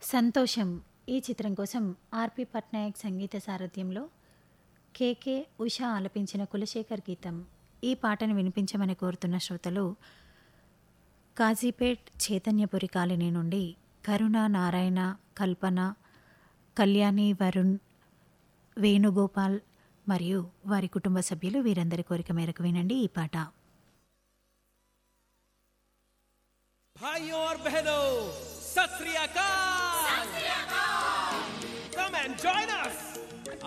సంతోషం ఈ చిత్రం కోసం ఆర్పి పట్నాయక్ సంగీత సారథ్యంలో కేకే ఉషా ఆలపించిన కులశేఖర్ గీతం ఈ పాటను వినిపించమని కోరుతున్న శ్రోతలు కాజీపేట్ చైతన్యపురి కాలనీ నుండి కరుణ నారాయణ కల్పన కళ్యాణి వరుణ్ వేణుగోపాల్ మరియు వారి కుటుంబ సభ్యులు వీరందరి కోరిక మేరకు వినండి ఈ పాట भाइयों और बहनों सत श्री अकाल कम एंड जॉइन अस